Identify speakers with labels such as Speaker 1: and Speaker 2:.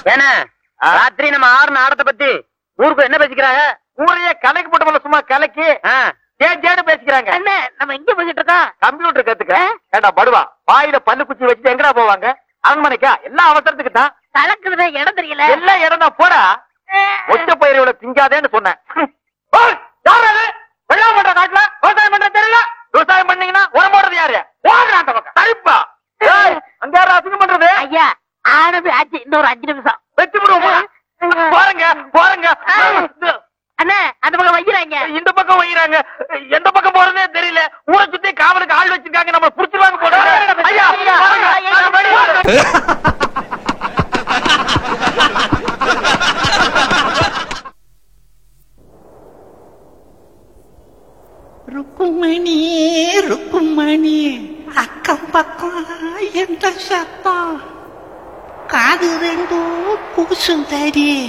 Speaker 1: ஏன்னா ராத்திரி நம்ம ஆறு ஆடத்தை பத்தி ஊருக்கு என்ன பேசிக்கிறாங்க
Speaker 2: ஊரையே கலைக்கு போட்டு போல சும்மா கலைக்கு
Speaker 1: ஆ,
Speaker 2: ஜேன்னு பேசிக்கிறாங்க
Speaker 1: என்ன நம்ம எங்க பேசிட்டு இருக்கோம்
Speaker 2: கம்ப்யூட்டர் கத்துக்க ஏண்டா படுவா வாயில பல்லு குச்சி வச்சுட்டு எங்கடா போவாங்க அரண்மனைக்கா எல்லாம் அவசரத்துக்கு தான்
Speaker 1: கலக்குறத இடம் தெரியல
Speaker 2: எல்லா இடம் தான் போடா ஒத்த பயிரோட திங்காதேன்னு சொன்னேன் ஓய், யார் அது? வெள்ளாமை பண்ற காட்டுல விவசாயம் பண்ற தெரியல விவசாயம் பண்ணீங்கன்னா உரம் போடுறது யாரு போடுறா அந்த பக்கம் சரிப்பா ஏய், அங்க யாரும் அசிங்கம் பண்றது
Speaker 1: ஐயா ஆனது ஆச்சு இன்னொரு அஞ்சு நிமிஷம்
Speaker 2: வெட்டி விடுவோம் போறங்க போறங்க
Speaker 1: அண்ணா அந்த பக்கம் வைக்கிறாங்க
Speaker 2: இந்த பக்கம் வைக்கிறாங்க எந்த பக்கம் போறதே தெரியல ஊரை சுத்தி காவலுக்கு ஆள் வச்சிருக்காங்க நம்ம புடிச்சிருவாங்க போல ஐயா போறங்க.
Speaker 3: ருக்குமணி ருக்குமணி அக்கம் பக்கம் எந்த சத்தம் காது ரெண்டும் கூசும் தடி